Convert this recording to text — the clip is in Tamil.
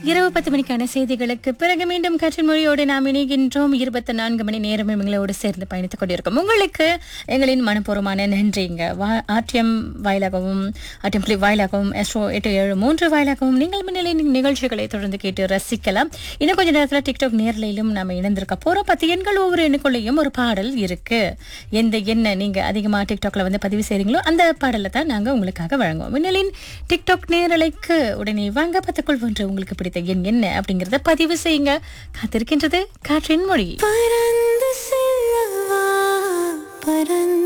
இரவு பத்து மணிக்கான செய்திகளுக்கு பிறகு மீண்டும் கற்றல் மொழியோடு நாம் இணைகின்றோம் இருபத்தி நான்கு மணி நேரம் எங்களோடு சேர்ந்து பயணித்துக் கொண்டிருக்கோம் உங்களுக்கு எங்களின் மனப்பூர்வமான நன்றிங்க வா- ஆர்டிஎம் வாயிலாகவும் ஆர்டிஎம் கிளிப் வாயிலாகவும் எஸ்ஓ எட்டு ஏழு மூன்று வாயிலாகவும் நீங்கள் முன்னிலை நிகழ்ச்சிகளை தொடர்ந்து கேட்டு ரசிக்கலாம் இன்னும் கொஞ்ச நேரத்தில் டிக்டாக் நேரலையிலும் நாம இணைந்திருக்க போறோம் பத்து எண்கள் ஒவ்வொரு எண்ணுக்குள்ளேயும் ஒரு பாடல் இருக்கு எந்த எண்ணை நீங்க அதிகமா டிக்டாக்ல வந்து பதிவு செய்றீங்களோ அந்த பாடலை தான் நாங்க உங்களுக்காக வழங்குவோம் மின்னலின் டிக்டாக் நேரலைக்கு உடனே வாங்க பத்துக்குள் ஒன்று உங்களுக்கு பிடித்த எண் என்ன அப்படிங்கறத பதிவு செய்யுங்க காத்திருக்கின்றது காற்றின் மொழி பறந்து செல்லவா பறந்து